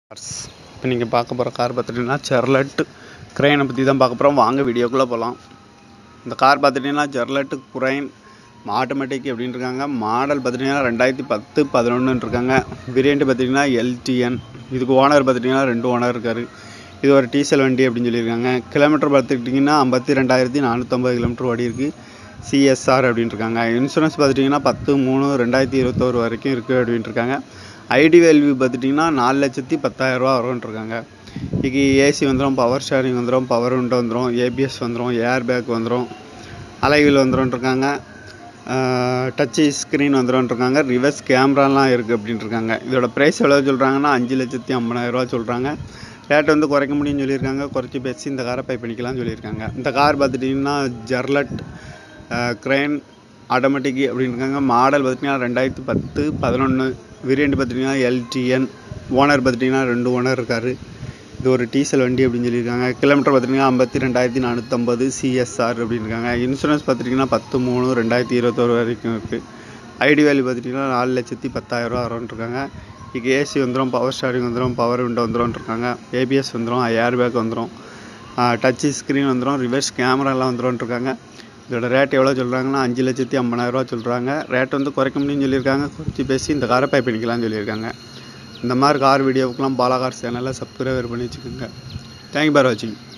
cars இப்போ நீங்கள் பார்க்க போகிற கார் பார்த்துட்டிங்கன்னா செர்லட் க்ரைனை பற்றி தான் பார்க்க போகிறோம் வாங்க வீடியோக்குள்ளே போகலாம் இந்த கார் பார்த்துட்டிங்கன்னா ஜெர்லட் குரைன் ஆட்டோமேட்டிக் எப்படின்னு இருக்காங்க மாடல் பார்த்துட்டிங்கன்னா ரெண்டாயிரத்தி பத்து பதினொன்றுன்னு இருக்காங்க வேரியண்ட் பார்த்திங்கன்னா எல்டிஎன் இதுக்கு ஓனர் பார்த்துட்டிங்கன்னா ரெண்டு ஓனர் இருக்கார் இது ஒரு டீசல் வண்டி அப்படின்னு சொல்லியிருக்காங்க கிலோமீட்டர் பார்த்துக்கிட்டிங்கன்னா ஐம்பத்தி ரெண்டாயிரத்தி நானூற்றம்பது கிலோமீட்டர் ஓடி இருக்குது சிஎஸ்ஆர் அப்படின்னு இருக்காங்க இன்சூரன்ஸ் பார்த்துட்டிங்கன்னா பத்து மூணு ரெண்டாயிரத்தி இருபத்தோரு வரைக்கும் இருக்குது அப்படின்ட்டு இருக்காங்க ஐடி வேல்யூ பார்த்துட்டிங்கன்னா நாலு லட்சத்தி பத்தாயிரரூவா வரும்னு இருக்காங்க இதுக்கு ஏசி வந்துடும் பவர் ஷேரிங் வந்துடும் பவர் விண்டோ வந்துடும் ஏபிஎஸ் வந்துடும் ஏர் பேக் வந்துடும் அலைவில் வந்துடும் இருக்காங்க டச்சு ஸ்க்ரீன் வந்துடும் இருக்காங்க ரிவர்ஸ் கேமராலாம் இருக்குது அப்படின்ட்டு இருக்காங்க இதோட ப்ரைஸ் எவ்வளோ சொல்கிறாங்கன்னா அஞ்சு லட்சத்தி ஐம்பதாயிரரூவா சொல்கிறாங்க ரேட் வந்து குறைக்க முடியும்னு சொல்லியிருக்காங்க குறைச்சி பேசி இந்த காரை பை பண்ணிக்கலாம்னு சொல்லியிருக்காங்க இந்த கார் பார்த்துட்டிங்கன்னா ஜெர்லட் க்ரைன் ஆட்டோமேட்டிக் அப்படின்னு இருக்காங்க மாடல் பார்த்திங்கன்னா ரெண்டாயிரத்தி பத்து பதினொன்று வேரியண்ட் பார்த்திங்கன்னா எல்டிஎன் ஓனர் பார்த்திங்கன்னா ரெண்டு ஓனர் இருக்கார் இது ஒரு டீசல் வண்டி அப்படின்னு சொல்லியிருக்காங்க கிலோமீட்டர் பார்த்திங்கன்னா ஐம்பத்தி ரெண்டாயிரத்தி நானூற்றம்பது சிஎஸ்ஆர் அப்படின்னு இருக்காங்க இன்சூரன்ஸ் பார்த்திங்கன்னா பத்து மூணு ரெண்டாயிரத்தி இருபத்தோரு வரைக்கும் இருக்குது ஐடி வேல்யூ பார்த்திங்கன்னா நாலு லட்சத்தி பத்தாயிரரூவா வரும்னு இருக்காங்க இதுக்கு ஏசி வந்துடும் பவர் ஸ்டாரிங் வந்துடும் பவர் விண்டோ வந்துடும் இருக்காங்க ஏபிஎஸ் வந்துடும் ஏர் பேக் வந்துடும் டச்சு ஸ்க்ரீன் வந்துடும் ரிவர்ஸ் கேமராலாம் வந்துடும் இருக்காங்க இதோட ரேட் எவ்வளோ சொல்கிறாங்கன்னா அஞ்சு லட்சத்தி ஐம்பதாயிரரூவா சொல்கிறாங்க ரேட் வந்து குறைக்க முடியும்னு சொல்லியிருக்காங்க குறைச்சி பேசி இந்த காரை பை பண்ணிக்கலாம்னு சொல்லியிருக்காங்க இந்த மாதிரி கார் வீடியோவுக்கெலாம் பாலா கார் சேனலில் சப்ஸ்கிரைபர் பண்ணி வச்சுக்கோங்க தேங்க்யூ பார் வாட்சிங்